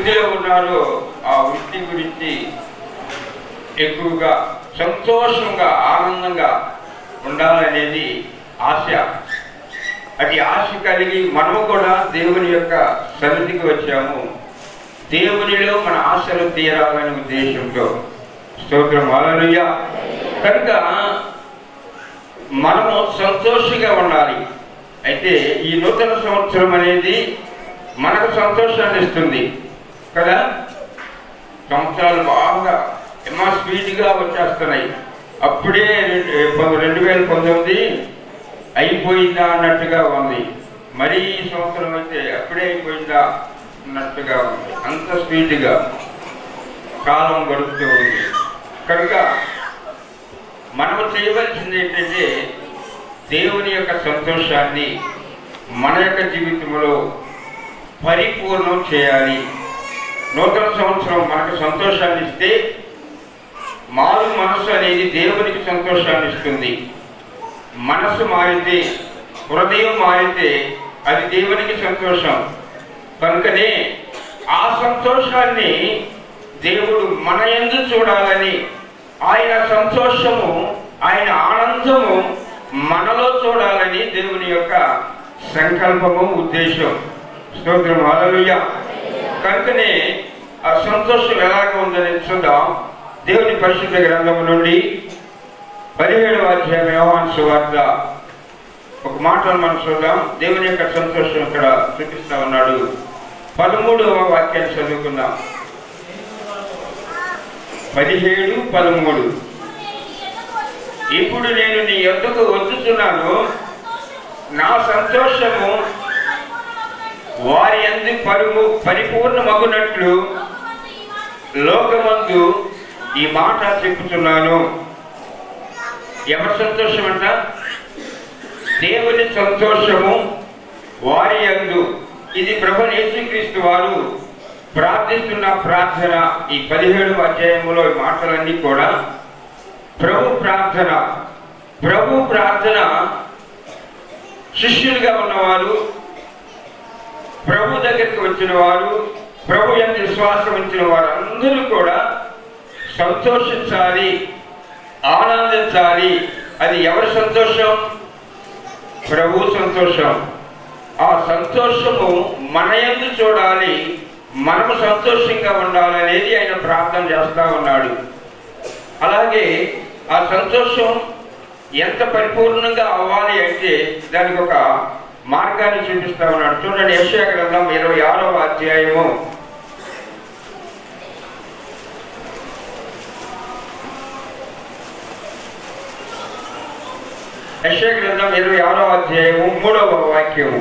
వృత్తిలో ఉన్నారో ఆ వృత్తి గురించి ఎక్కువగా సంతోషంగా ఆనందంగా ఉండాలనేది ఆశ అది ఆశ కలిగి మనము కూడా దేవుని యొక్క సన్నిధికి వచ్చాము దేవునిలో మన ఆశలు తీరాలనే ఉద్దేశంతో స్తోత్రం అలలుయ కనుక మనము సంతోషంగా ఉండాలి అయితే ఈ నూతన సంవత్సరం అనేది మనకు సంతోషాన్ని ఇస్తుంది కదా సంవత్సరాలు బాగా ఎన్నో స్పీడ్గా వచ్చేస్తున్నాయి అప్పుడే రెండు- రెండు వేల పంతొమ్మిది అయిపోయిందా అన్నట్టుగా ఉంది మరి ఈ సంవత్సరం అయితే అప్పుడే అయిపోయిందా అన్నట్టుగా ఉంది అంత స్పీడ్గా కాలం గడుపుతూ ఉంది కనుక మనము చేయవలసింది ఏంటంటే దేవుని యొక్క సంతోషాన్ని మన యొక్క జీవితంలో పరిపూర్ణం చేయాలి నూతన సంవత్సరం మనకు సంతోషాన్ని ఇస్తే మారు మనస్సు అనేది దేవునికి సంతోషాన్ని ఇస్తుంది మనస్సు మారితే హృదయం మారితే అది దేవునికి సంతోషం కనుకనే ఆ సంతోషాన్ని దేవుడు మన ఎందు చూడాలని ఆయన సంతోషము ఆయన ఆనందము మనలో చూడాలని దేవుని యొక్క సంకల్పము ఉద్దేశం స్తోత్రం హల్లెలూయా కనుకనే ఆ సంతోషం ఎలాగ ఉందని చూద్దాం దేవుని పరిశుద్ధ గ్రంథము నుండి పదిహేడవ అధ్యాయం యోహాన్ సువార్త ఒక మాటను మనం చూద్దాం దేవుని యొక్క సంతోషం ఇక్కడ చూపిస్తా ఉన్నాడు పదమూడవ వాక్యాన్ని చదువుకుందాం పదిహేడు పదమూడు ఇప్పుడు నేను నీ యొద్దకు వచ్చుచున్నాను నా సంతోషము వారి అందు పరుము పరిపూర్ణమగునట్లు లోకమందు ఈ మాట చెప్పుతున్నాను ఎవరి సంతోషం అంట దేవుని సంతోషము వారి యందు ఇది ప్రభు యేసుక్రీస్తు వారు ప్రార్థిస్తున్న ప్రార్థన ఈ పదిహేడు అధ్యాయములో ఈ మాటలన్నీ కూడా ప్రభు ప్రార్థన ప్రభు ప్రార్థన శిష్యులుగా ఉన్నవారు ప్రభు దగ్గరికి వచ్చిన వారు ప్రభు ఎంత విశ్వాసం ఉంచిన వారు అందరూ కూడా సంతోషించాలి ఆనందించాలి అది ఎవరి సంతోషం ప్రభు సంతోషం ఆ సంతోషము మన ఎందు చూడాలి మనము సంతోషంగా ఉండాలనేది ఆయన ప్రార్థన చేస్తా ఉన్నాడు అలాగే ఆ సంతోషం ఎంత పరిపూర్ణంగా అవ్వాలి అంటే దానికి ఒక మార్గాన్ని చూపిస్తా ఉన్నాడు చూడండి యశ్యా గ్రంథం ఇరవై ఆరవ అధ్యాయము యశ్యా గ్రంథం ఇరవై ఆరవ అధ్యాయము మూడవ వాక్యము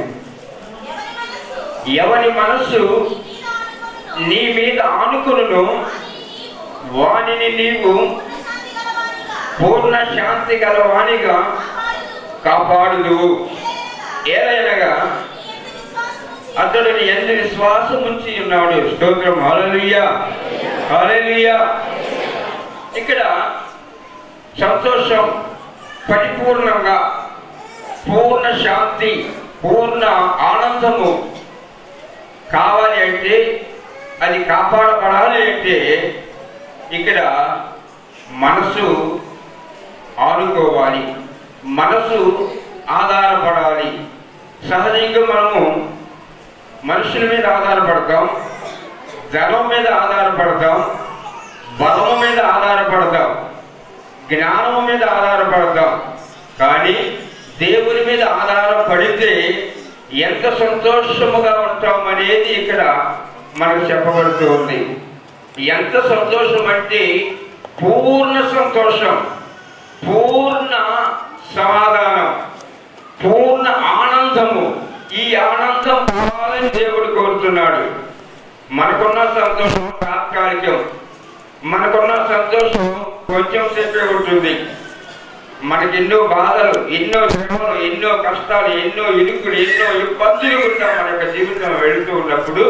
ఎవరి మనస్సు నీ మీద ఆనుకును వానిని నీవు పూర్ణ శాంతి గలవానిగా కాపాడుదు ఏలైనగా అతడిని ఎందు విశ్వాసం ఉంచి ఉన్నాడు స్తోత్రం హల్లెలూయా హల్లెలూయా ఇక్కడ సంతోషం పరిపూర్ణంగా పూర్ణ శాంతి పూర్ణ ఆనందము కావాలి అంటే అది కాపాడబడాలి అంటే ఇక్కడ మనసు ఆనుకోవాలి మనసు ఆధారపడాలి సహజంగా మనము మనుషుల మీద ఆధారపడతాం ధనం మీద ఆధారపడతాం బలము మీద ఆధారపడతాం జ్ఞానం మీద ఆధారపడతాం కానీ దేవుని మీద ఆధారపడితే ఎంత సంతోషముగా ఉంటాం అనేది ఇక్కడ మనకు చెప్పబడుతూ ఉంది ఎంత సంతోషం అంటే పూర్ణ సంతోషం పూర్ణ సమాధానం పూర్ణ ఆనందము ఈ ఆనందం కావాలని దేవుడు కోరుతున్నాడు మనకున్న సంతోషం తాత్కాలికం మనకున్న సంతోషం కొంచెం సేపే ఉంటుంది మనకి ఎన్నో బాధలు ఎన్నో శ్రమలు ఎన్నో కష్టాలు ఎన్నో ఇరుకులు ఎన్నో ఇబ్బందులు ఉంటాం మన యొక్క జీవితం వెళుతూ ఉన్నప్పుడు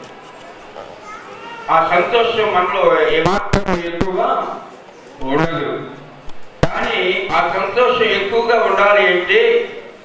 ఆ సంతోషం మనలో ఏమాత్రం ఎక్కువ ఉండదు కానీ ఆ సంతోషం ఎక్కువగా ఉండాలి అంటే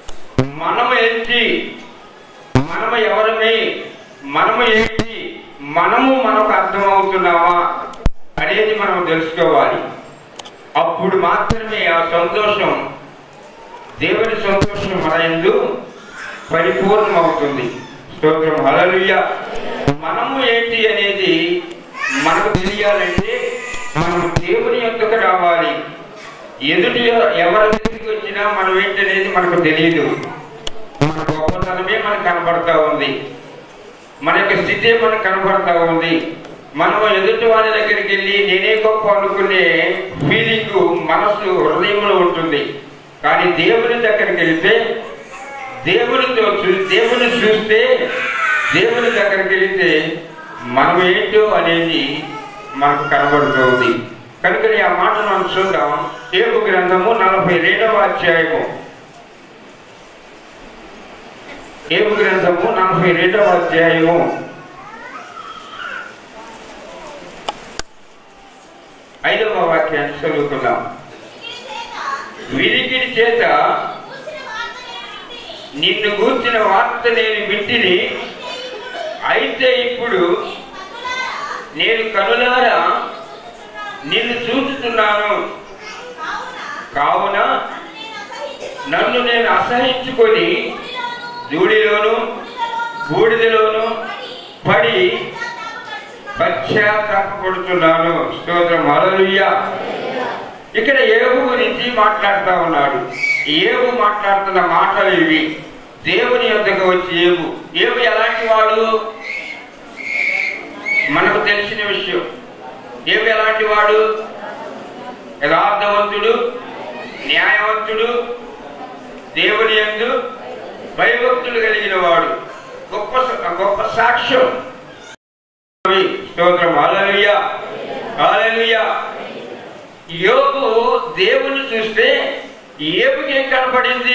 మనము ఏంటి మనము ఎవరమే మనము ఏంటి మనము మనకు అర్థమవుతున్నామా అనేది మనం తెలుసుకోవాలి అప్పుడు మాత్రమే ఆ సంతోషం దేవుని సంతోషం మన ఎందు పరిపూర్ణమవుతుంది స్తోత్రం హల్లెలూయా మనము ఏంటి అనేది మనకు తెలియాలంటే మనం దేవుని యొక్కకు రావాలి ఎదుటి ఎవరి దగ్గరికి వచ్చినా మనం ఏంటనేది మనకు తెలియదు మన గొప్పతనమే మనకు కనబడతా ఉంది మన యొక్క స్థితి మనకు కనబడతా ఉంది మనం ఎదుటి వారి దగ్గరికి వెళ్ళి నేనే గొప్ప అనుకునే ఫీలింగ్ మనసు హృదయంలో ఉంటుంది కానీ దేవుని దగ్గరికి వెళితే దేవునితో చూ దేవుని చూస్తే దేవుని దగ్గరికి వెళితే మనం ఏంటో అనేది మనకు కనబడుతుంది కనుక ఆ మాట మనం చూద్దాం ఏపు గ్రంథము నలభై రెండవ అధ్యాయము ఏపు గ్రంథము నలభై రెండవ అధ్యాయము ఐదవ వాక్యాన్ని చదువుకుందాం వినికిడి చేత నిన్ను గూర్చిన వార్త నేను వింటిని అయితే ఇప్పుడు నేను కనులారా నిన్ను చూస్తున్నాను కావున నన్ను నేను అసహించుకొని ధూళిలోను బూడిదలోను పడి పశ్చాత్తాపడుతున్నాను స్తోత్రం హల్లెలూయా ఇక్కడ ఏబు గురించి మాట్లాడుతా ఉన్నాడు ఏబు మాట్లాడుతున్న మాటలు ఇవి దేవుని యొద్దకు వచ్చి ఏబు ఏబు ఎలాంటి వాడు మనకు తెలిసిన విషయం ఏబు ఎలాంటి వాడు యథార్థవంతుడు న్యాయవంతుడు దేవుని యందు భయభక్తులు కలిగిన వాడు గొప్ప గొప్ప సాక్ష్యం స్తోత్రం హల్లెలూయా హల్లెలూయా యోగు దేవుని చూస్తే ఏపుకి ఏం కనపడింది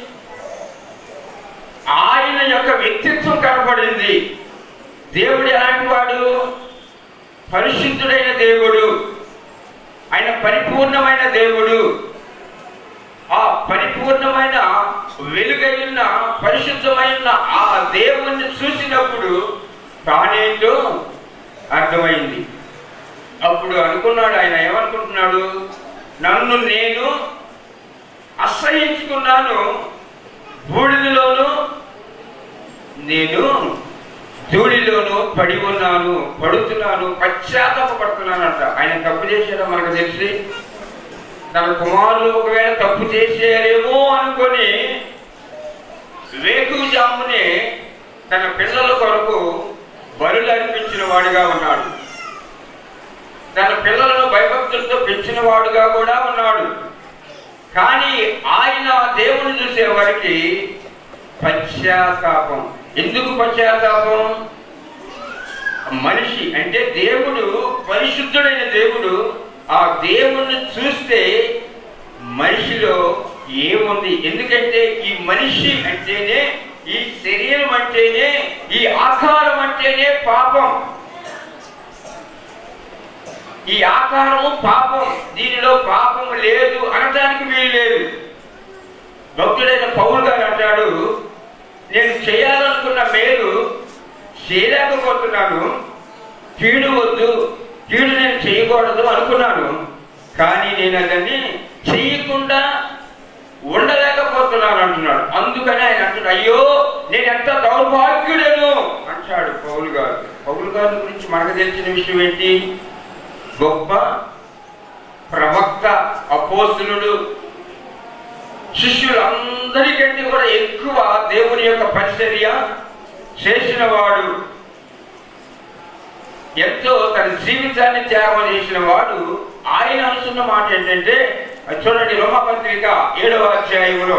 ఆయన యొక్క వ్యక్తిత్వం కనపడింది దేవుడు ఎలాంటి వాడు పరిశుద్ధుడైన దేవుడు ఆయన పరిపూర్ణమైన దేవుడు ఆ పరిపూర్ణమైన వెలుగైన పరిశుద్ధమైన ఆ దేవుణ్ణి చూసినప్పుడు తానేంటో అర్థమైంది అప్పుడు అనుకున్నాడు ఆయన ఏమనుకుంటున్నాడు నన్ను నేను అసహించుకున్నాను బూడిదలోను నేను ధూళిలోను పడి ఉన్నాను పడుతున్నాను పశ్చాత్తాపడుతున్నానంట ఆయన తప్పు చేశాడో మనకు తెలిసి తన కుమారులు ఒకవేళ తప్పు చేసేయారేమో అనుకొని వేకుజామునే తన పిల్లల కొరకు బలులు అర్పించిన వాడిగా ఉన్నాడు తన పిల్లలను భయభక్తులతో పెంచిన వాడుగా కూడా ఉన్నాడు కానీ ఆయన దేవుని చూసే వారికి పశ్చాత్తాపం ఎందుకు పశ్చాత్తాపం మనిషి అంటే దేవుడు పరిశుద్ధుడైన దేవుడు ఆ దేవుణ్ణి చూస్తే మనిషిలో ఏముంది ఎందుకంటే ఈ మనిషి అంటేనే ఈ శరీరం అంటేనే ఈ ఆకారం అంటేనే పాపం ఈ ఆకారము పాపం దీనిలో పాపం లేదు అనడానికి వీలు లేదు భక్తుడైన పౌరు గారు అంటాడు నేను చేయాలనుకున్న మేలు చేయలేకపోతున్నాను కీడు వద్దు కీడు నేను చేయకూడదు అనుకున్నాను కానీ నేను అదని చేయకుండా ఉండలేకపోతున్నాను అంటున్నాడు అందుకని ఆయన అంటున్నాడు అయ్యో నేను ఎంత దౌర్భాగ్యుడను అంటాడు పౌలు గారు పౌలు గారి గురించి మనకు తెలిసిన విషయం ఏంటి గొప్ప ప్రవక్త అపోస్తులుడు శిష్యులందరికంటే కూడా ఎక్కువ దేవుని యొక్క పరిచర్య చేసిన వాడు ఎంతో తన జీవితాన్ని త్యాగం చేసిన వాడు ఆయన అనుకున్న మాట ఏంటంటే అది చూడండి రోమపత్రిక ఏడవ అధ్యాయంలో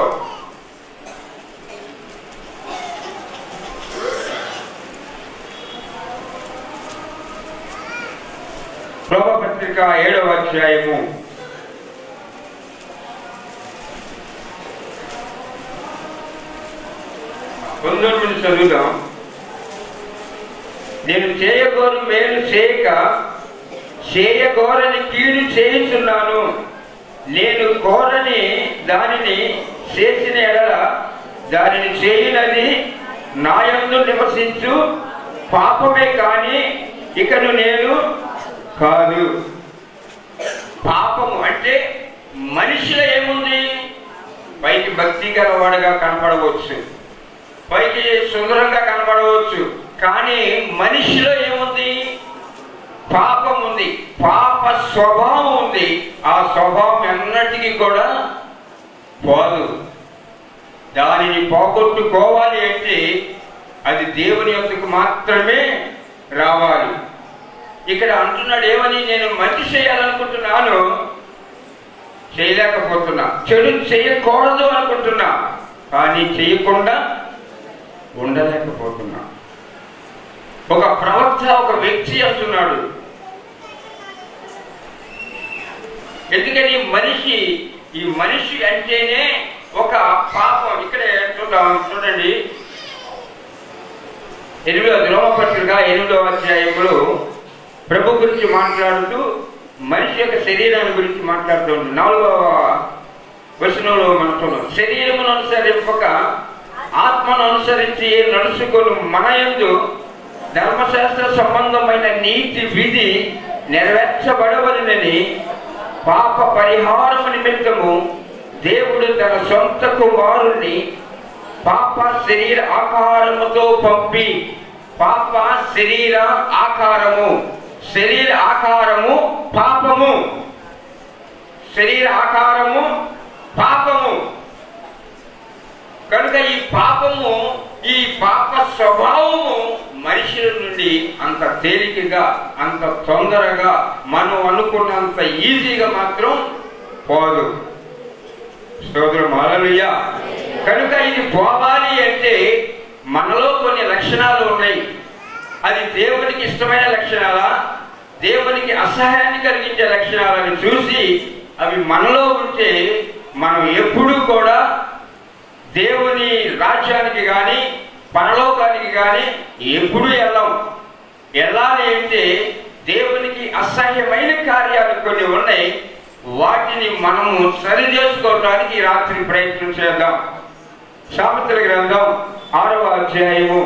రోమపత్రిక ఏడవ అధ్యాయము పంతొమ్మిది చదువుదాం నేను చేయగోరు మేలు చేయక చేయగోరని కీడు చేయుచున్నాను నేను కోరని దానిని చేసిన ఎడల దానిని చేయునది నాయందు నివసించు పాపమే కాని ఇకను నేను కాదు పాపము అంటే మనిషిలో ఏముంది పైకి భక్తి గలవాడుగా కనపడవచ్చు పైకి సుందరంగా కనపడవచ్చు కానీ మనిషిలో ఏముంది పాపం ఉంది పాప స్వభావం ఉంది ఆ స్వభావం ఎన్నటికీ కూడా పోదు దానిని పోగొట్టుకోవాలి అంటే అది దేవుని యొక్కకు మాత్రమే రావాలి ఇక్కడ అంటున్నాడు ఏమని నేను మంచి చేయాలనుకుంటున్నాను చేయలేకపోతున్నా చెడు చేయకూడదు అనుకుంటున్నా కానీ చేయకుండా ఉండలేకపోతున్నా ఒక ప్రవక్త ఒక వ్యక్తి అంటున్నాడు ఎందుకని మనిషి ఈ మనిషి అంటేనే ఒక పాపం ఇక్కడే చూద్దాం చూడండి ఎనిమిదవ ద్రోమపత్రిక ఎనిమిదవ అధ్యాయంలో ప్రభు గురించి మాట్లాడుతూ మనిషి యొక్క శరీరాన్ని గురించి మాట్లాడుతుంది నాలుగవ వచనంలో మనం చూద్దాం శరీరమును అనుసరింపక ఆత్మను అనుసరించి నడుచుకొని మన యందు ధర్మశాస్త్ర సంబంధమైన నీతి విధి నెరవేర్చబడవలనని పాప పరిహారము నిమిత్తము దేవుడు తన సొంత కుమారుణ్ణి పాప శరీర ఆకారముతో పంపి పాప శరీర ఆకారము శరీర ఆకారము పాపము శరీర ఆకారము పాపము కనుక ఈ పాపము ఈ పాప స్వభావము మనుషుల నుండి అంత తేలికగా అంత తొందరగా మనం అనుకున్నంత ఈజీగా మాత్రం పోదు స్తోత్రం హల్లెలూయా కనుక ఇది పోవాలి అంటే మనలో కొన్ని లక్షణాలు ఉన్నాయి అది దేవునికి ఇష్టమైన లక్షణాలా దేవునికి అసహాయాన్ని కలిగించే లక్షణాలని చూసి అవి మనలో ఉంటే మనం ఎప్పుడూ కూడా దేవుని రాజ్యానికి కానీ పరలోకానికి కానీ ఎప్పుడు వెళ్ళాం వెళ్ళాలి అంటే దేవునికి అసహ్యమైన కార్యాలు కొన్ని ఉన్నాయి వాటిని మనము సరి చేసుకోవడానికి ఈ రాత్రి ప్రయత్నం చేద్దాం సామెతల గ్రంథం ఆరవ అధ్యాయము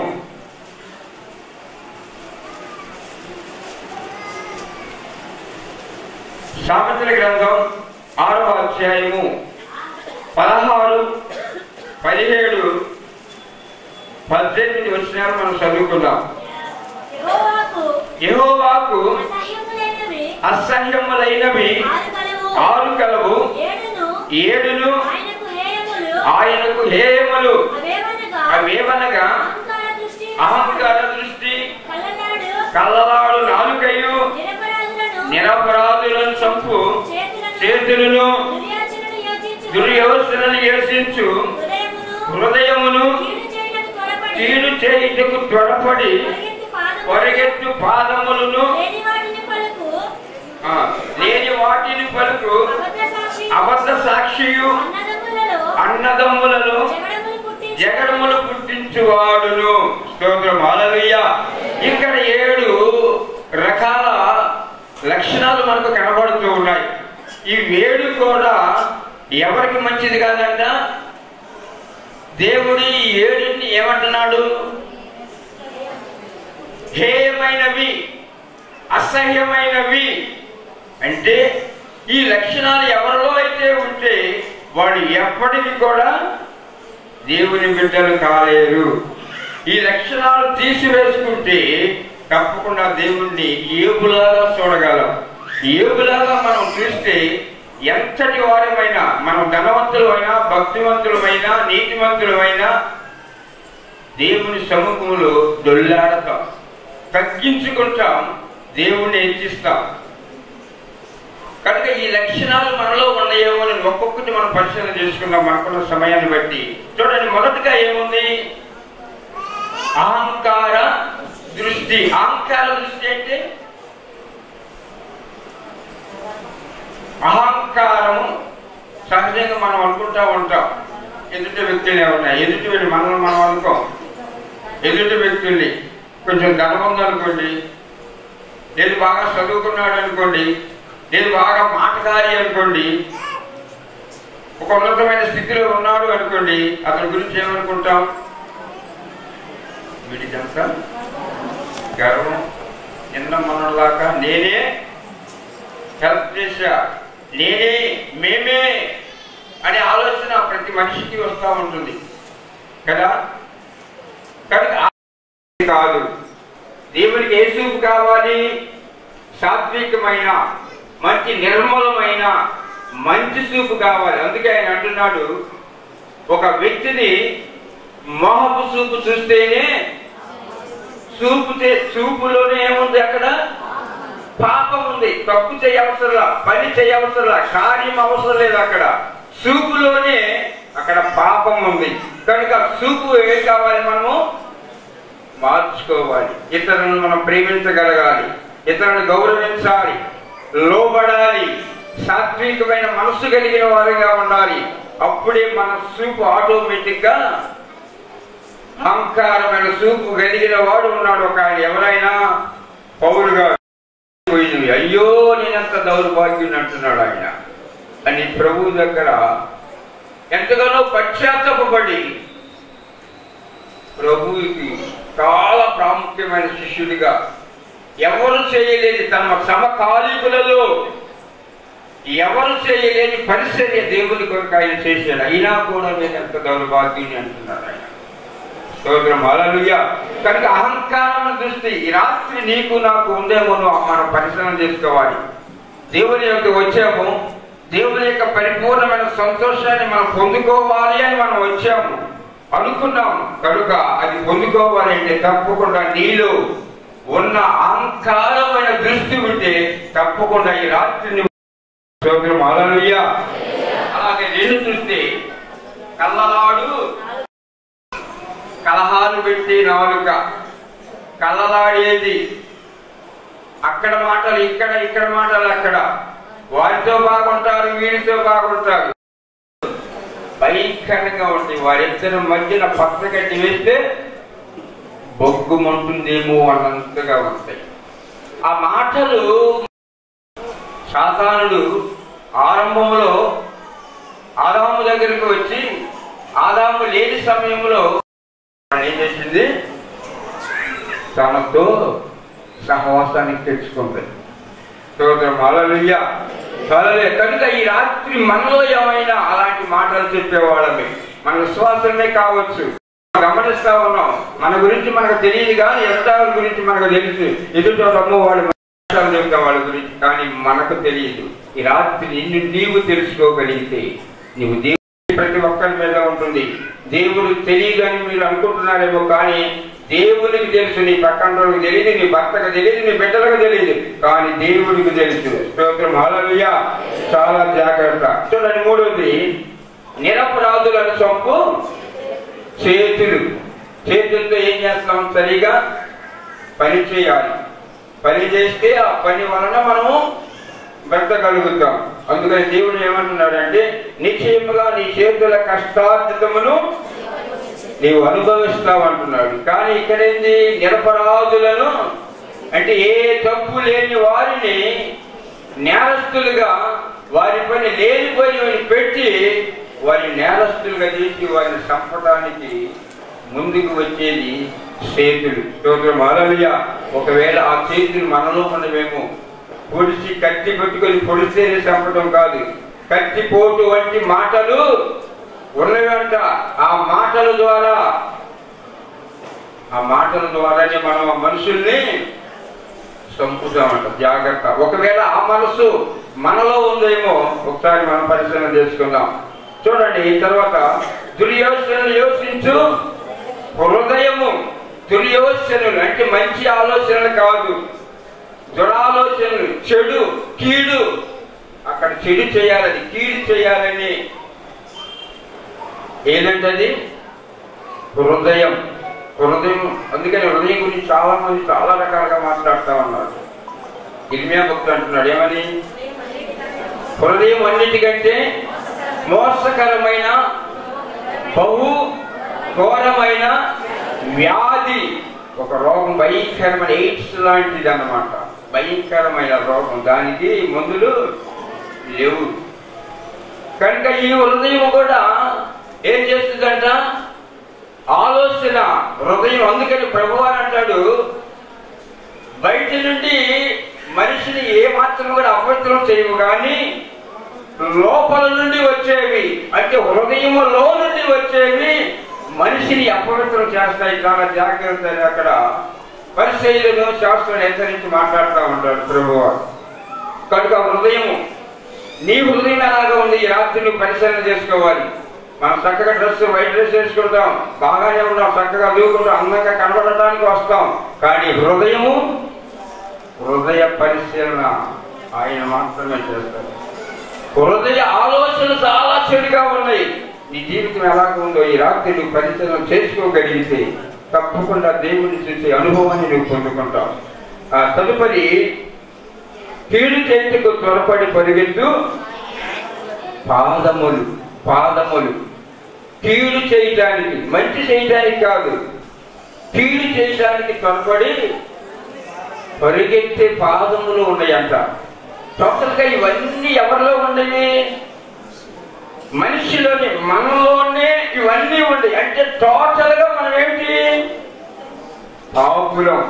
సామెతల గ్రంథం ఆరవ అధ్యాయము పదహారు పదిహేడు పద్దెనిమిది వచ్చినారు మనం చదువుకుందాం యెహోవాకు యెహోవాకు అసహ్యములైనవి అసహ్యములైనవి ఆరు కలవు. ఆరు కలవు ఏడును ఏడును ఆయనకు హేయములు ఆయనకు హేయములు అవేవనగా అవేవనగా అహంకార దృష్టి అహంకార దృష్టి కళ్ళనాడు కల్లలాడు నాలుకయు నిరపరాధులను నిరపరాధులను చంపు చేతులను చేతులను దుర్యాచనను యోచించు దుర్యోచనను యోచించు హృదయమును హృదయమును కీడు చేయుటకు త్వరపడి కీడు చేయుటకు త్వరపడి పరిగెత్తు పాదములను పరిగెత్తు పాదములను లేని వాటిని పలుకు ఆ, లేని వాటిని పలుకు అబద్ధ సాక్షి అబద్ధ సాక్షియు అన్నదమ్ములలో అన్నదమ్ములలో జగడములు పుట్టించు జగడములు పుట్టించువాడును స్తోత్రం హల్లెలూయా ఇక్కడ ఏడు రకాల లక్షణాలు మనకు కనబడుతూ ఉన్నాయి ఈ ఏడు కూడా ఎవరికి మంచిది కాదంట దేవుడు ఈ ఏడుని ఏమంటున్నాడు హేయమైనవి అసహ్యమైనవి అంటే ఈ లక్షణాలు ఎవరిలో అయితే ఉంటే వాడు ఎప్పటికీ కూడా దేవుని బిడ్డలు కాలేరు ఈ లక్షణాలు తీసివేసుకుంటే తప్పకుండా దేవుణ్ణి ఏబులాగా చూడగలం ఏబులాగా మనం చూస్తే ఎంతటి వారమైనా మనం ధనవంతులమైనా భక్తివంతులమైనా నీతివంతులమైనా దేవుని సముఖంలో దొల్లాడతాం తగ్గించుకుంటాం దేవుణ్ణి హెచ్చిస్తాం కనుక ఈ లక్షణాలు మనలో ఉన్నాయేమో అని ఒక్కొక్కటి మనం పరిశీలన చేసుకుందాం మనకున్న సమయాన్ని బట్టి చూడండి మొదటగా ఏముంది అహంకార దృష్టి అహంకార దృష్టి అంటే అహంకారము సహజంగా మనం అనుకుంటా ఉంటాం ఎదుటి వ్యక్తులు ఏమన్నా ఎదుటి వెళ్ళి మనల్ని మనం అనుకోం ఎదుటి వ్యక్తుల్ని కొంచెం ధనం ఉందనుకోండి లేదు బాగా చదువుకున్నాడు అనుకోండి లేదు బాగా మాటకారి అనుకోండి ఒక ఉన్నతమైన స్థితిలో ఉన్నాడు అనుకోండి అతని గురించి ఏమనుకుంటాం వీడికంతా గర్వం నిన్న మొన్నలాగా నేనే హెల్ప్ చేశా నేనే మేమే అనే ఆలోచన ప్రతి మనిషికి వస్తూ ఉంటుంది కదా కనుక ఆ కాదు దేవునికి ఏ సూపు కావాలి సాత్వికమైన మంచి నిర్మలమైన మంచి సూపు కావాలి అందుకే ఆయన అంటున్నాడు ఒక వ్యక్తిని మోహపు సూపు చూస్తేనే సూపు చే- సూపులోనే ఏముంది అక్కడ పాపం ఉంది తప్పు చేయవసరంలా పని చేయవసరంలా కార్యం అవసరం లేదు అక్కడ సూపులోనే అక్కడ పాపం ఉంది కనుక సూపు ఏం కావాలి మనము మార్చుకోవాలి ఇతరులను మనం ప్రేమించగలగాలి ఇతరులను గౌరవించాలి లోబడాలి సాత్వికమైన మనస్సు కలిగిన వారిగా ఉండాలి అప్పుడే మన సూపు ఆటోమేటిక్ గా అహంకారమైన సూపు కలిగిన వాడు ఉన్నాడు ఒక ఆయన ఎవరైనా పౌరు గారు పోయింది అయ్యో నేనంత దౌర్భాగ్యుని అంటున్నాడు ఆయన అని ప్రభు దగ్గర ఎంతగానో పశ్చాత్తపడి ప్రభువుకి చాలా ప్రాముఖ్యమైన శిష్యుడిగా ఎవరు చేయలేని తమ సమకాలీకులలో ఎవరు చేయలేని పరిచర్య దేవుని కొరకు ఆయన చేశాడు అయినా కూడా నేను ఎంత దౌర్భాగ్యుని అంటున్నాడు ఆయన స్తోత్రం హల్లెలూయ కనుక అహంకారం దృష్టి ఈ రాత్రి నీకు నాకు ఉందేమో మనం పరిశీలన చేసుకోవాలి దేవుని యొక్క వచ్చాము దేవుని యొక్క పరిపూర్ణమైన సంతోషాన్ని మనం పొందుకోవాలి అని మనం వచ్చాము అనుకున్నాం కనుక అది పొందుకోవాలి అంటే తప్పకుండా నీలో ఉన్న అహంకారమైన దృష్టి ఉంటే తప్పకుండా ఈ రాత్రి నువ్వు స్తోత్రం హల్లెలూయ అలాగే రెండు చూస్తే కళ్ళలాడు కలహాలు పెట్టి నాలుక కలలాడేది అక్కడ మాటలు ఇక్కడ ఇక్కడ మాటలు అక్కడ వారితో బాగుంటారు వీరితో బాగుంటారు భయంకరంగా ఉంటాయి వారిద్దరి మధ్యన పచ్చ కట్టి వేస్తే బొగ్గుమంటుందేమో అన్నంతగా వస్తాయి ఆ మాటలు సాతానుడు ఆరంభంలో ఆదాము దగ్గరికి వచ్చి ఆదాము లేని సమయంలో ఏం చేసింది తనతో సహవాసానికి తెచ్చుకుంది స్తోత్రం హల్లెలూయ హల్లెలూయ కనుక ఈ రాత్రి మనలో ఏమైనా అలాంటి మాటలు చెప్పేవాళ్ళమే మన విశ్వాసమే కావచ్చు గమనిస్తా ఉన్నాం మన గురించి మనకు తెలియదు కానీ ఎదుటాల గురించి మనకు తెలుసు ఎదుట అమ్మో వాళ్ళు మాటలు చెప్తాం వాళ్ళ గురించి కానీ మనకు తెలియదు ఈ రాత్రి నిన్ను నీవు తెలుసుకోగలిగితే నీవు దేవుడి ప్రతి ఒక్కరి మీద ఉంటుంది దేవుడు తెలియదు అని మీరు అనుకుంటున్నారేమో కానీ దేవునికి తెలుసు నీ పక్కన వాళ్ళకి తెలియదు నీ భర్తకు తెలియదు నీ బిడ్డలకు తెలియదు కానీ దేవుడికి తెలుసు స్తోత్రం హల్లెలూయ చాలా జాగ్రత్త చూడండి మూడోది నిరపరాధులను చంపు చేతులు చేతులతో ఏం చేస్తాం సరిగా పని చేయాలి పని చేస్తే ఆ పని వలన మనము బ్రతకగలుగుతాం అందుకని దేవుడు ఏమంటున్నాడంటే నిశ్చయముగా నీ చేతుల కష్టార్జితమును నీవు అనుభవిస్తావు అంటున్నాడు కానీ ఇక్కడేంది నిరపరాధులను అంటే ఏ తప్పు లేని వారిని నేరస్తులుగా వారి పని లేని పని పెట్టి వారి నేరస్తులుగా చేసి వారిని చంపడానికి ముందుకు వచ్చేది చేతులు స్తోత్రం హల్లెలూయా ఒకవేళ ఆ చేతులు మనలో మనమేమో పొడిచి కత్తి పెట్టుకొని పొడిస్తేనే చంపడం కాదు కత్తి పోటు వంటి మాటలు ఉన్నవంట ఆ మాటల ద్వారా ఆ మాటల ద్వారానే మనం ఆ మనుషుల్ని చంపుతామంట జాగ్రత్త ఒకవేళ ఆ మనసు మనలో ఉందేమో ఒకసారి మనం పరిశీలన చేసుకుందాం చూడండి తర్వాత దుర్యోచనలు యోచించు హృదయము దుర్యోచనలు అంటే మంచి ఆలోచనలు కాదు దురాలోచనలు చెడు కీడు అక్కడ చెడు చేయాలని కీడు చేయాలని ఏదంటది హృదయం హృదయం అందుకని హృదయం గురించి చాలా మంది చాలా రకాలుగా మాట్లాడుతూ ఉన్నారు ఇర్మియా భక్తులు అంటున్నాడు ఏమని హృదయం అన్నిటికంటే మోసకరమైన బహు ఘోరమైన వ్యాధి ఒక రోగం భయంకరమైన ఎయిడ్స్ లాంటిది అన్నమాట భయంకరమైన రోగం దానికి మందులు లేవు కనుక ఈ హృదయం కూడా ఏం చేస్తుందంట ఆలోచన హృదయం అందుకని ప్రభువారు అంటాడు బయట నుండి మనిషిని ఏ మాత్రం కూడా అపవిత్రం చేయవు కానీ లోపల నుండి వచ్చేవి అంటే హృదయములో నుండి వచ్చేవి మనిషిని అపవిత్రం చేస్తాయి చాలా జాగ్రత్త అని అక్కడ పరిశైలను శాస్త్రం హెచ్చరించి మాట్లాడుతూ ఉంటాడు ప్రభువు కనుక హృదయము నీ హృదయం ఎలాగా ఉంది ఈ రాత్రి నువ్వు పరిశీలన చేసుకోవాలి మనం చక్కగా డ్రెస్ వైట్ డ్రెస్ వేసుకుంటాం బాగానే ఉన్నాం చక్కగా దూకుంటాం అందంగా కనబడటానికి వస్తాం కానీ హృదయము హృదయ పరిశీలన ఆయన మాత్రమే చేస్తారు హృదయ ఆలోచనలు చాలా చెడుగా ఉన్నాయి నీ జీవితం ఎలాగ ఉందో ఈ రాత్రి నువ్వు పరిశీలన చేసుకోగలిగితే తప్పకుండా దేవుడిని చూసే అనుభవాన్ని నువ్వు పొందుకుంటావు ఆ తదుపరి కీడు చేతికు త్వరపడి పరిగెత్తు పాదములు పాదములు కీడు చేయటానికి మంచి చేయటానికి కాదు కీడు చేయటానికి త్వరపడి పరిగెత్తే పాదములు ఉన్నాయంట టోటల్గా ఇవన్నీ ఎవరిలో ఉండవి మనిషిలోనే మనలోనే ఇవన్నీ ఉన్నాయి అంటే టోటల్ గా మనం ఏంటి పాపులం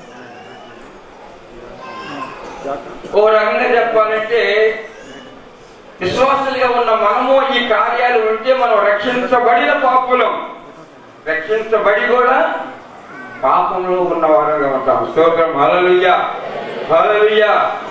ఓ రకంగా చెప్పాలంటే విశ్వాసులుగా ఉన్న మనము ఈ కార్యాలు ఉంటే మనం రక్షించబడిన పాపులం రక్షించబడి కూడా పాపంలో ఉన్న వారుగా ఉంటాం స్తోత్రం హలలుయ్య హలలుయ్య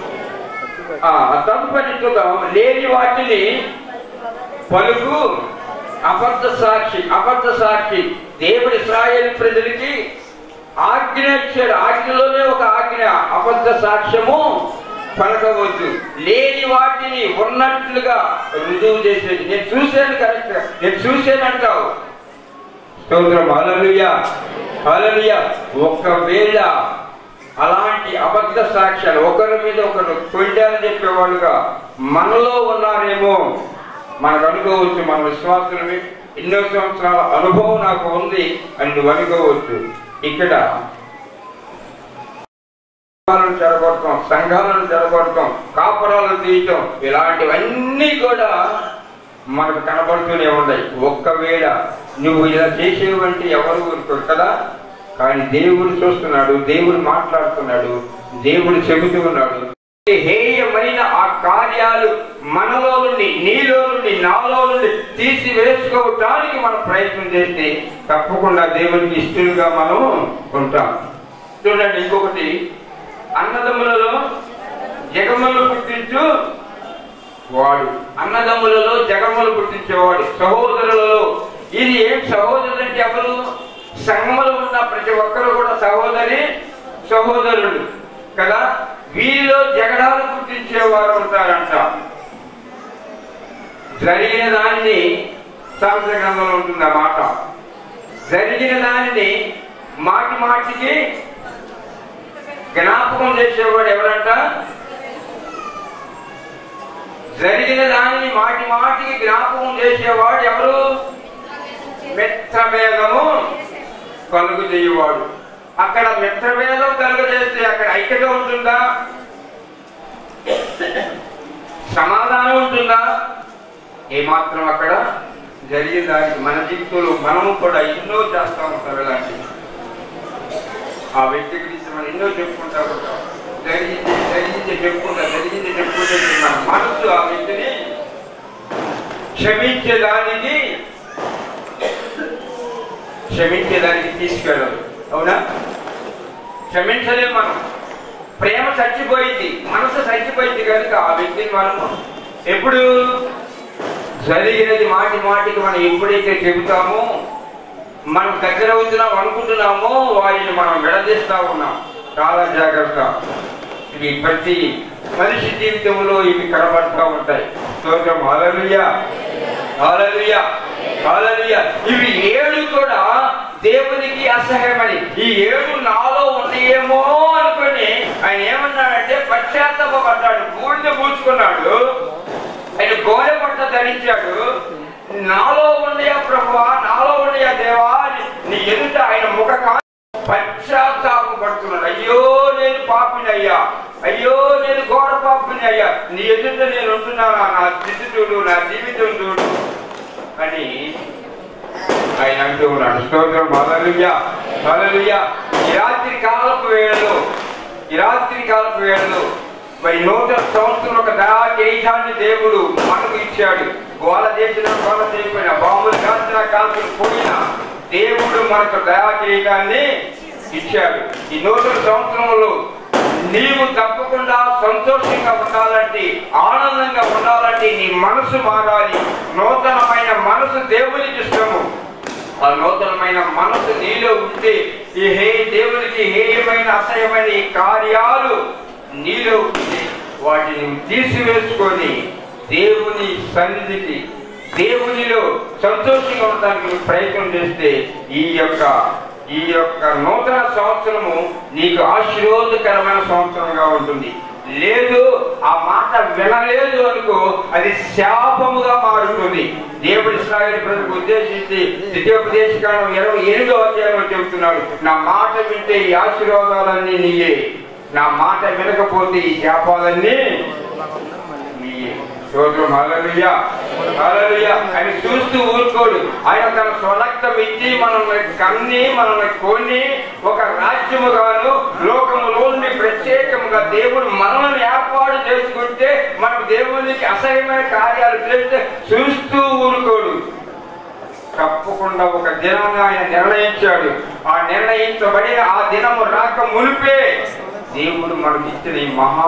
తదుపరిగా లేని వాటిని పలుకు అబద్ధ సాక్షి అబద్ధ సాక్షి దేవుడి ఇస్రాయేల్ ప్రజలకి ఆజ్ఞ ఇచ్చాడు ఆజ్ఞలోనే ఒక ఆజ్ఞ అబద్ధ సాక్ష్యము పలకవద్దు లేని వాటిని ఉన్నట్లుగా రుజువు చేసేది నేను చూశాను కరెక్ట్ నేను చూశాను అంటావు స్తోత్రం హలలుయ హలలుయ ఒకవేళ అలాంటి అబద్ధ సాక్ష్యాలు ఒకరి మీద ఒకరు కొండాలని చెప్పేవాళ్ళుగా మనలో ఉన్నారేమో మనకు అనుకోవచ్చు మన విశ్వాసులవి ఎన్నో సంవత్సరాల అనుభవం నాకు ఉంది అని నువ్వు అనుకోవచ్చు ఇక్కడ సంఘాలను చెడగొడతాం సంఘాలను చెడగొడతాం కాపురాలను తీయటం ఇలాంటివన్నీ కూడా మనకు కనబడుతూనే ఉన్నాయి ఒక్కవేళ నువ్వు ఇలా చేసేవంటే ఎవరు ఊరుకోరు కదా కానీ దేవుడు చూస్తున్నాడు దేవుడు మాట్లాడుతున్నాడు దేవుడు చెబుతూ ఉన్నాడు హేయమైన ఆ కార్యాలు మనలో నుండి నీలో నుండి నాలో నుండి తీసి వేసుకోవటానికి మనం ప్రయత్నం చేస్తే తప్పకుండా దేవునికి ఇష్టలుగా మనం ఉంటాం చూడండి ఇంకొకటి అన్నదమ్ములలో జగములు పుట్టించు వాడు అన్నదమ్ములలో జగములు పుట్టించేవాడు సహోదరులలో ఇది ఏం సహోదరులు అంటే ఎవరు సంఘములో ఉన్న ప్రతి ఒక్కరు కూడా సహోదరి సహోదరుడు కదా వీరిలో జగడాలు పుట్టించేవారు ఉంటారంట జరిగిన దానిని శాస్త్ర గ్రంథంలో ఉంటుంది ఆ మాట జరిగిన దానిని మాటి మాటికి జ్ఞాపకం చేసేవాడు ఎవరంట జరిగిన దానిని మాటి మాటికి జ్ఞాపకం చేసేవాడు ఎవరు మిత్రభేదము కలుగు చేయవాడు అక్కడ మిత్రభేదం కలుగు చేస్తే అక్కడ ఐక్యత ఉంటుందా సమాధానం ఉంటుందా ఏమాత్రం అక్కడ జరిగిన దానికి మన జీవితంలో మనము కూడా ఎన్నో చేస్తా ఉంటాం ఇలాంటివి ఆ వ్యక్తి గురించి మనం ఎన్నో చెప్పుకుంటా ఉంటాం జరిగింది జరిగింది చెప్పుకుంటా జరిగింది చెప్పుకుంటే మన మనసు ఆ వ్యక్తిని క్షమించేదానికి క్షమించేదానికి తీసుకెళ్ళదు అవునా క్షమించలేము మనం ప్రేమ చచ్చిపోయింది మనసు చచ్చిపోయింది కనుక ఆ వ్యక్తిని మనము ఎప్పుడు జరిగినది మాటి మాటికి మనం ఎప్పుడైతే చెబుతామో మనం దగ్గర అవుతున్నాం అనుకుంటున్నామో వారిని మనం విడదీస్తా ఉన్నాం చాలా జాగ్రత్త ఇవి ప్రతి మనిషి జీవితంలో ఇవి కనబడుతూ ఉంటాయి స్తోత్రం హల్లెలూయ హల్లెలూయ హల్లెలూయ ఇవి ఏడు కూడా దేవునికి అసహ్యమని ఈ ఏడు నాలో ఉన్నాయేమో అనుకుని ఆయన ఏమన్నాడంటే పశ్చాత్తాపడ్డాడు బూడిద పూసుకున్నాడు ఆయన గోనె పట్ట ధరించాడు నాలో ఉన్నాయా ప్రభువా నాలో ఉన్నాయా దేవా అని నీ ఎదుట ఆయన ముఖ కా పశ్చాత్తాపం పడుతున్నాడు అయ్యో నేను పాపిని అయ్యా అయ్యో నేను ఘోర పాపిని అయ్యా నీ ఎదుట నేను ఉంటున్నానా నా స్థితి చూడు నా జీవితం చూడు అని ఆయన అంటూ ఉన్నాడు స్తోత్రం హల్లెలూయా హల్లెలూయా ఈ రాత్రి కాలపు వేళలో ఈ రాత్రి కాలపు వేళలో మరి నూతన సంవత్సరం ఒక దయా కేశాన్ని దేవుడు మనకు ఇచ్చాడు గోల చేసిన గోల చేయకపోయినా బాంబులు కాల్చిన కాల్చిన పోయినా దేవుడు మనకు దయా కేశాన్ని ఇచ్చాడు ఈ నూతన సంవత్సరంలో నీవు తప్పకుండా సంతోషంగా ఉండాలంటే ఆనందంగా ఉండాలంటే నీ మనసు మారాలి నూతనమైన మనసు దేవునికి ఇష్టము ఆ నూతనమైన మనసు నీలో ఉంటే ఈ హే దేవునికి హేయమైన అసహ్యమైన ఈ కార్యాలు నీలో ఉంటే వాటిని తీసివేసుకొని దేవుని సన్నిధికి దేవునిలో సంతోషంగా ఉండడానికి నువ్వు ప్రయత్నం చేస్తే ఈ యొక్క ఈ యొక్క నూతన సంవత్సరము నీకు ఆశీర్వాదకరమైన సంవత్సరంగా ఉంటుంది లేదు ఆ మాట వినలేదు అనుకో అది శాపముగా మారుతుంది దేవుడి ఇస్రాయేల్ ప్రజలకు ఉద్దేశించి ద్వితీయోపదేశకాలం ఇరవై ఎనిమిదో అధ్యాయంలో చెబుతున్నాడు నా మాట వింటే ఈ ఆశీర్వాదాలన్నీ నీయే నా మాట వినకపోతే ఈ శాపాలన్నీ నీయే స్తోత్రం హల్లెలూయా హల్లెలూయా ఆయన చూస్తూ ఊరుకోడు ఆయన తన స్వరక్తం ఇచ్చి మనల్ని కన్ని మనల్ని కొని ఒక రాజ్యముగాను లోకములోని ప్రత్యేకముగా దేవుడు మనల్ని ఏర్పాటు చేసుకుంటే మనం దేవునికి అసహ్యమైన కార్యాలు చేస్తే చూస్తూ ఊరుకోడు తప్పకుండా ఒక దినాన్ని ఆయన నిర్ణయించాడు ఆ నిర్ణయించబడిన ఆ దినము రాక మునిపే దేవుడు మనకి ఇచ్చిన ఈ మహా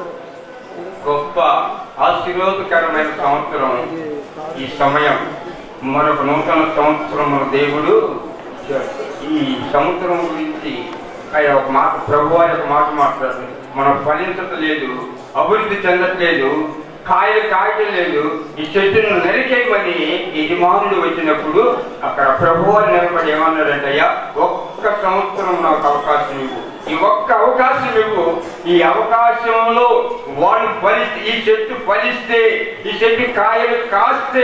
గొప్ప ఆశీర్వాదకరమైన సంవత్సరం ఈ సమయం మరొక నూతన సంవత్సరం మన దేవుడు ఇచ్చాడు. ఈ సంవత్సరం గురించి ఆయన ఒక మాట ప్రభు వారి ఒక మాట మాట్లాడు మనం ఫలించట్లేదు అభివృద్ధి చెందట్లేదు కాయలు కాయటం లేదు ఈ చెట్టును నరికేయమని యజమానుడు వచ్చినప్పుడు అక్కడ ప్రభువారు నిలబడి ఏమన్నాడంటయ్యా ఒక్క సంవత్సరం నాకు అవకాశం ఇవ్వు ఈ ఒక్క అవకాశం ఇవ్వు ఈ అవకాశంలో వాళ్ళు ఫలిస్తే ఈ చెట్టు ఫలిస్తే ఈ చెట్టు కాయలు కాస్తే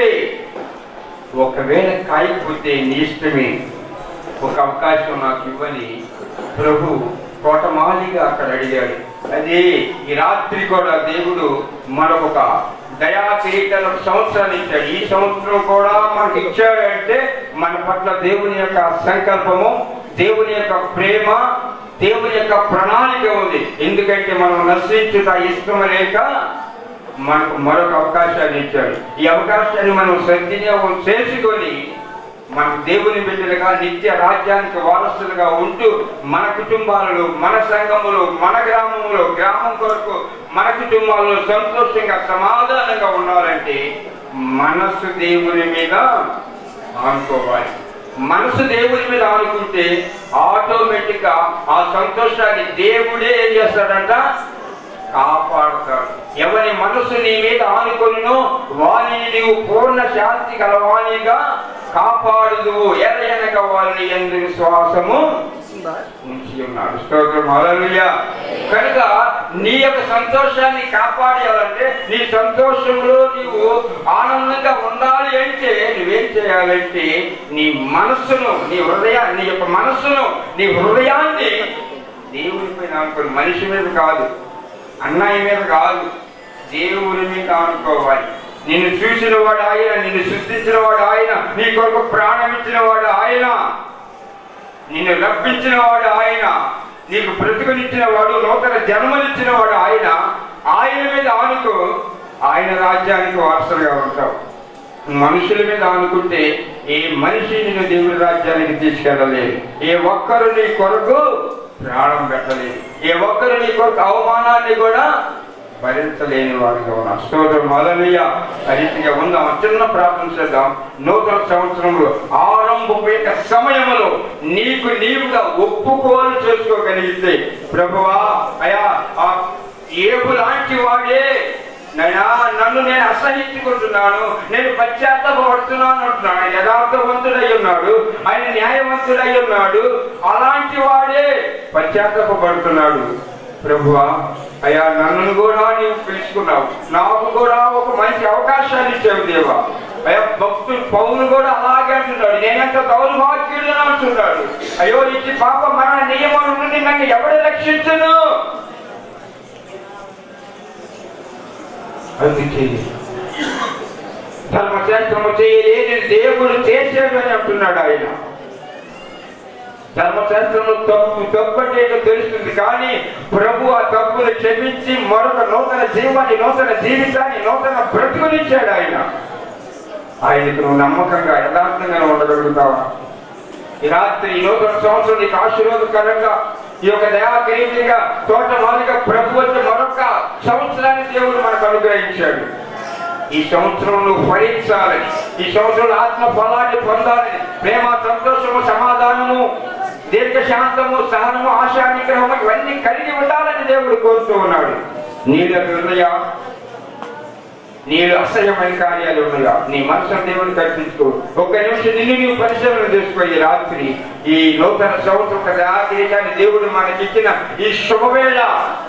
ఒకవేళ కాయకపోతే నీ ఇష్టమే ఒక అవకాశం నాకు ఇవ్వని ప్రభు తోటమాలిగా అక్కడ అడిగాడు అదే ఈ రాత్రి కూడా దేవుడు మనకొక దయా కిరీటం సంవత్సరాన్ని ఇచ్చాడు ఈ సంవత్సరం కూడా మనకి ఇచ్చాడంటే మన పట్ల దేవుని యొక్క సంకల్పము దేవుని యొక్క ప్రేమ దేవుని యొక్క ప్రణాళిక ఉంది ఎందుకంటే మనం నశించుట ఇష్టం లేక మనకు మరొక అవకాశాన్ని ఇచ్చాడు ఈ అవకాశాన్ని మనం సద్వినియోగం చేసుకొని మన దేవుని బిడ్డలుగా నిత్య రాజ్యానికి వారసులుగా ఉంటూ మన కుటుంబాలలో మన సంఘములో మన గ్రామంలో గ్రామం కొరకు మన కుటుంబాల్లో సంతోషంగా సమాధానంగా ఉండాలంటే మనస్సు దేవుని మీద ఆనుకోవాలి మనసు దేవుని మీద ఆనుకుంటే ఆటోమేటిక్ గా ఆ సంతోషాన్ని దేవుడే ఏం చేస్తాడంట కాపాడుతాడు ఎవరి మనసు నీ మీద ఆనుకొనినో వారిని నీవు పూర్ణ శాంతి గలవాణిగా కాపాడుదు ఎర్రనక వారిని ఎందు విశ్వాసము ఉంచి ఉన్నాడు స్తోత్రం హల్లెలూయా కనుక నీ యొక్క సంతోషాన్ని కాపాడాలంటే నీ సంతోషంలో నీవు ఆనందంగా ఉండాలి అంటే నువ్వేం చేయాలంటే నీ మనస్సును నీ హృదయా నీ యొక్క మనస్సును నీ హృదయాన్ని దేవునిపైన అనుకోని మనిషి మీద కాదు అన్నయ్య మీద కాదు దేవుని మీద అనుకోవాలి నిన్ను చూసిన వాడు ఆయన నిన్ను సృష్టించిన వాడు ఆయన నీ కొరకు ప్రాణం ఇచ్చిన వాడు ఆయన నిన్ను రప్పించిన వాడు ఆయన నీకు బ్రతుకునిచ్చిన వాడు నూతన జన్మనిచ్చిన వాడు ఆయన ఆయన మీద ఆనుకో ఆయన రాజ్యానికి వారసులుగా ఉంటావు మనుషుల మీద ఆనుకుంటే ఏ మనిషి నిన్ను దేవుడి రాజ్యానికి తీసుకెళ్ళలేదు ఏ ఒక్కరు నీ కొరకు ప్రాణం పెట్టలేదు ఏ ఒక్కరు నీ కొరకు అవమానాన్ని కూడా భరించలేని వాడిగా ఉన్నాం స్తోత్రం మొదలయ్య రీతిగా ఉందాం చిన్న ప్రార్థన చేద్దాం నూతన సంవత్సరంలో ఆరంభపు యొక్క సమయంలో నీకు నీవుగా ఒప్పుకోలు చేసుకోగలిగితే ప్రభువా అయా ఆ ఏబు లాంటి వాడే నైనా నన్ను నేను అసహించుకుంటున్నాను నేను పశ్చాత్తపడుతున్నాను అంటున్నాడు ఆయన యథార్థవంతుడై ఉన్నాడు ఆయన న్యాయవంతుడై ఉన్నాడు అలాంటి వాడే పశ్చాత్తపడుతున్నాడు ప్రభువా అయ్యా నన్ను కూడా నీవు పిలుచుకున్నావు నాకు కూడా ఒక మంచి అవకాశాన్ని ఇచ్చావు దేవా అయ్యా భక్తుడు పౌరులు కూడా అలాగే అంటున్నాడు నేనంత దౌర్భాగ్యుడు అంటున్నాడు అయ్యో ఇది పాప మన నియమం నుండి నన్ను ఎవడు రక్షించను అందుకే ధర్మశాస్త్రము చేయలేదు దేవుడు చేశాడు అని అంటున్నాడు ఆయన ధర్మశాస్త్రంలో తప్పు తప్పు అంటే ఏంటో తెలుస్తుంది కానీ ప్రభు ఆ తప్పును క్షమించి మరొక నూతన జీవాన్ని నూతన జీవితాన్ని నూతన బ్రతుకునిచ్చాడు ఆయన ఆయనకు నువ్వు నమ్మకంగా యథార్థంగా ఉండగలుగుతావా ఈ రాత్రి ఈ నూతన సంవత్సరం నీకు ఆశీర్వాదకరంగా ఈ యొక్క దయాకిరీతిగా తోట మాదిగా ప్రభు వచ్చి మరొక సంవత్సరాన్ని దేవుడు మనకు అనుగ్రహించాడు ఈ సంవత్సరం నువ్వు ఫలించాలని ఈ సంవత్సరంలో ఆత్మ ఫలాన్ని పొందాలని ప్రేమ సంతోషము సమాధానము దీర్ఘశాంతము సహనము ఆశా నిగ్రహము ఇవన్నీ కలిగి ఉండాలని దేవుడు కోరుతూ ఉన్నాడు నీళ్ళకు ఉన్నాయా నీళ్ళు అసహ్యమైన కార్యాలు ఉన్నాయా నీ మనసును దేవుని కల్పించుకో ఒక్క నిమిషం నిన్ను నీవు పరిశీలన చేసుకో ఈ రాత్రి ఈ నూతన సంవత్సరం కదా దేశాన్ని దేవుడు మనకిచ్చిన ఈ శుభవేళ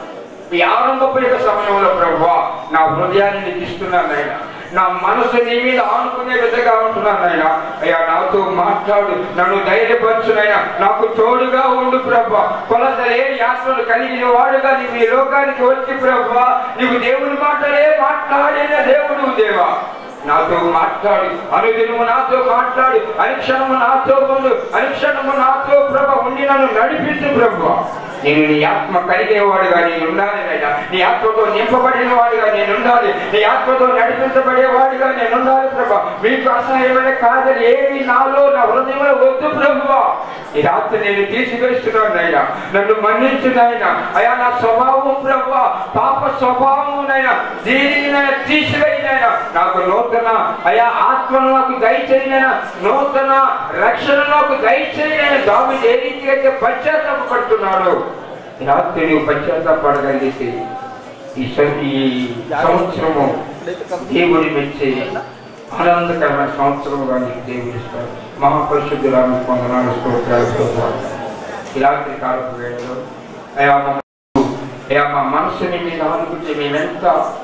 ఈ ఆరంభపు యొక్క సమయంలో ప్రభు నా హృదయాన్ని నీకు ఇస్తున్నాను ఆయన నా మనసు నీ మీద ఆనుకునే విధంగా ఉంటున్నాను ఆయన అయ్యా నాతో మాట్లాడు నన్ను ధైర్యపరచునైనా నాకు తోడుగా ఉండు ప్రభు కొలత లేని ఆత్మలు కలిగిన వాడుగా నీవు ఈ లోకానికి వచ్చి ప్రభు నీవు దేవుని మాటలే మాట్లాడిన దేవుడు దేవా నాతో మాట్లాడు అనుదినము నాతో మాట్లాడు అనుక్షణము నాతో ఉండు అనుక్షణము నాతో ప్రభ ఉండి నన్ను నడిపించు ప్రభు నేను నీ ఆత్మ కలిగేవాడుగా నేను ఉండాలి నాయనా నీ ఆత్మతో నింపబడిన వాడిగా నేను ఉండాలి నీ ఆత్మతో నడిపించబడేవాడిగా నేను ఉండాలి ప్రభా మీకు అసహ్యమైన కార్యాలు ఏమి నాలో నా హృదయంలో వద్దు ప్రభువా ఈ రాత్రి నేను తీసివేస్తున్నాను నాయన నన్ను మన్నించు నాయన అయా నా స్వభావం ప్రభా పాప స్వభావం నాయన దీనిని తీసివేయినైనా నాకు నూతన అయా ఆత్మను నాకు దయచేయనైనా నూతన రక్షణ నాకు దయచేయనైనా దావి ఏ రీతిగా అయితే పశ్చాత్తాపడుతున్నాడు ఈ రాత్రి నువ్వు పశ్చాత్తాపడగలిగితే ఈ సం- ఈ సంవత్సరము దేవుడి మెచ్చే ఆనందకరమైన సంవత్సరముగా నీకు దేవుడు ఇస్తాడు మహాపరిశుద్ధులను పొందనాలు స్తోత్రాలు స్తోత్రాలు ఈ రాత్రి కాలపు వేళలో అయా మా అయ్యా మా మనసుని మీద ఆనుకుంటే మేమెంత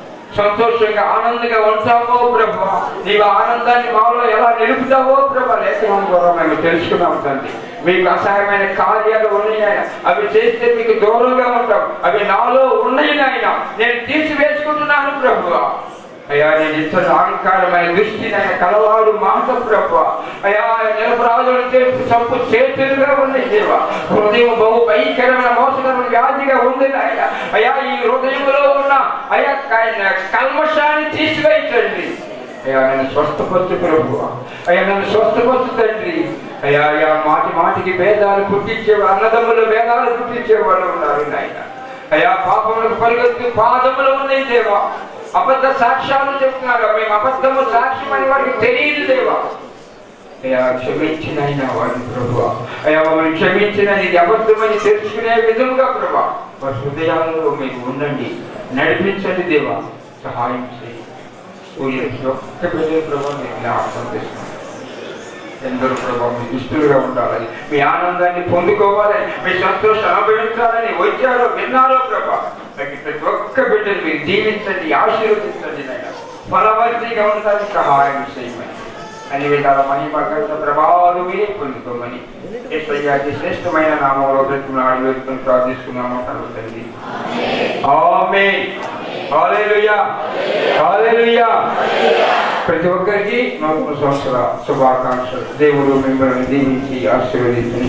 సంతోషంగా ఆనందంగా ఉంటామో ప్రభా నీవు ఆనందాన్ని మాలో ఎలా నిలుపుతావో ప్రభా లేఖనం ద్వారా మేము తెలుసుకున్నాం తండ్రి మీకు అసహాయమైన కార్యాలు ఉన్నాయి ఆయన అవి చేస్తే మీకు దూరంగా ఉంటాం అవి నాలో ఉన్నాయి నాయన నేను తీసివేసుకుంటున్నాను ప్రభు అయ్యా నేను ఇతర అహంకారమైన దృష్టి ఆయన కలవాడు మాట ప్రభు అయ్యా నిరపరాధులు చేసి చంపు చేతులుగా ఉన్నాయి దేవ హృదయం బహు భయంకరమైన మోసకరమైన వ్యాధిగా ఉంది నాయన అయ్యా ఈ హృదయంలో ఉన్న అయ్యా క- కల్మషాన్ని తీసివేయండి అయ్యా నన్ను స్వస్థపరచు ప్రభు అయ్యా నన్ను స్వస్థపరచు తండ్రి అయ్యా అయ్యా మాటి మాటికి భేదాలు పుట్టించేవారు అన్నదమ్ములు భేదాలు పుట్టించే వాళ్ళు ఉన్నారు నాయన అయ్యా పాపములకు పరిగెత్తు పాదములు ఉన్నాయి దేవా అబద్ధ సాక్ష్యాలు చెప్తున్నారు మేము అబద్ధము సాక్ష్యం అని వారికి తెలియదు దేవా అయ్యా క్షమించిన ఆయన వారిని ప్రభు అయ్యా మమ్మల్ని క్షమించిన ఇది అబద్ధమని తెలుసుకునే విధముగా ప్రభా వారి హృదయాలలో మీకు ఉండండి నడిపించండి దేవా సహాయం చేయి ఊరికి ఒక్క బిడ్డ ప్రభావం నేను జ్ఞాపకం చేస్తున్నాను ఎందరూ ప్రభావ మీ దుస్తులుగా ఉండాలని మీ ఆనందాన్ని పొందుకోవాలని మీ సంతోషం అనుభవించాలని వచ్చారో విన్నారో ప్రభా ప్రతి ప్రతి ఒక్క బిడ్డను మీరు దీవించండి ఆశీర్వదించండి నాయన ఫలవర్తిగా ఉండడానికి సహాయం చేయమని అన్ని విధాల మహిమ ఘనత ప్రభావాలు మీరే పొందుకోమని ఎస్ఐయాకి శ్రేష్టమైన నామంలో బ్రతుకున్నాడు వేసుకుని ప్రార్థిస్తున్నాము తండ్రి ఆమేన్ హల్లెలూయా హల్లెలూయా ప్రతి ఒక్కరికి నూతన సంవత్సర శుభాకాంక్షలు దేవుడు మిమ్మల్ని దీవించి ఆశీర్వదించి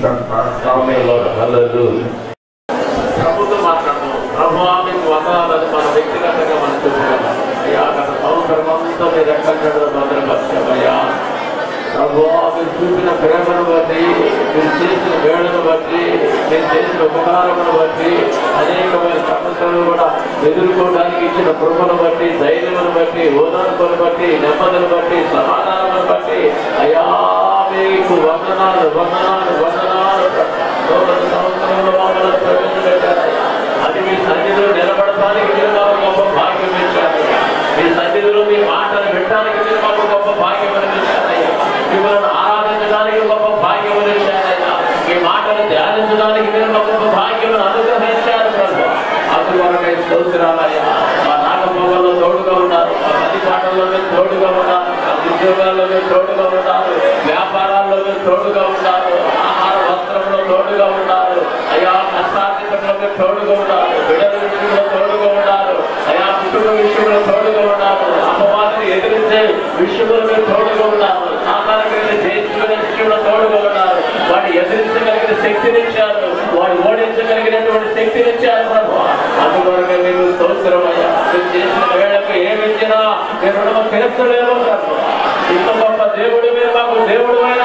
ప్రభుత్వం మాట్లాడతాం ప్రభు మీకు వందనాలను మన వ్యక్తిగతంగా మనం చూసాం అయ్యా గత సంవత్సరం అంతా మీరు ఎక్కడ భద్రపరిచామయ్యా ప్రభు మీరు చూపిన ప్రేమను బట్టి మీరు చేసిన వేళను బట్టి మీరు చేసిన ఉపకారమును బట్టి అనేకమైన సమస్యలను కూడా ఎదుర్కోవడానికి ఇచ్చిన కృపను బట్టి ధైర్యమును బట్టి ఓదార్పును బట్టి నెమ్మదిని బట్టి సమాధానమును బట్టి అయ్యా మీకు వందనాలు వందనాలు వందనాలు నూతన సంవత్సరంలో మమ్మల్ని ప్రవేశపెట్టారయ్యా అది మీ సన్నిధిలో నిలబడటానికి మీరు మాకు గొప్ప భాగ్యం ఇచ్చారయ్యా మీ సన్నిధిలో మీ మాటలు వినడానికి మీరు మాకు గొప్ప భాగ్యం ఇచ్చారయ్యా మిమ్మల్ని ఆరాధించడానికి గొప్ప భాగ్యం ఇచ్చారయ్యా మీ మాటలు ధ్యానించడానికి మీరు మాకు గొప్ప భాగ్యం అనుగ్రహించారు ప్రభు అందువరకై స్తోత్రాలయ్యా మా నాగభవన్లో తోడుగా ఉన్నారు మా పది పాటల్లో మీరు తోడుగా ఉన్నారు మా ఉద్యోగాల్లో మీరు తోడుగా ఉన్నారు వ్యాపారాల్లో మీరు తోడుగా ఉన్నారు ఆహార వస్త్రంలో తోడుగా ఉన్నారు అయ్యా కష్టాధికంలో మీరు తోడుగా ఉన్నారు బిడ్డల విషయంలో తోడుగా ఉన్నారు అయ్యా కుటుంబ విషయంలో తోడుగా ఉన్నారు అమ్మవారిని ఎదిరించే విషయంలో మీరు తోడుగా ఉన్నారు సాధారణ జయించుకునే విషయంలో తోడుగా ఉన్నారు వాడిని ఎదిరించగలిగిన శక్తినిచ్చారు వారు ఓడించగలిగినటువంటి శక్తినిచ్చారు ప్రభు అందువరకు మీరు స్తోత్రమయ్యా మీరు చేసిన వేళకు ఏమి ఇచ్చినా మీరు రుణము తీర్చలేము ప్రభు ఇంత గొప్ప దేవుడు మీరు మాకు దేవుడు అయిన